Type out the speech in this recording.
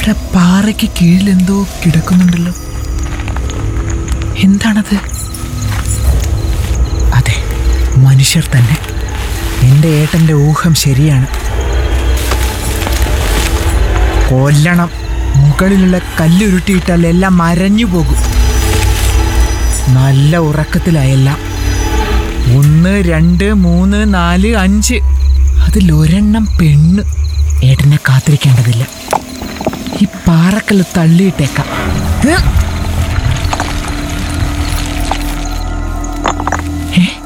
അവിടെ പാറയ്ക്ക് കീഴിൽ എന്തോ കിടക്കുന്നുണ്ടല്ലോ എന്താണത് അതെ മനുഷ്യർ തന്നെ എൻ്റെ ഏട്ടൻ്റെ ഊഹം ശരിയാണ് കൊല്ലണം മുകളിലുള്ള കല്ലുരുട്ടിയിട്ടാൽ എല്ലാം മരഞ്ഞു പോകും നല്ല ഉറക്കത്തിലായെല്ലാം ഒന്ന് രണ്ട് മൂന്ന് നാല് അഞ്ച് അതിലൊരെണ്ണം പെണ്ണ് ഏട്ടനെ കാത്തിരിക്കേണ്ടതില്ല ഈ പാറക്കല്ല് തള്ളിയിട്ടേക്കാം ഏ? ഏ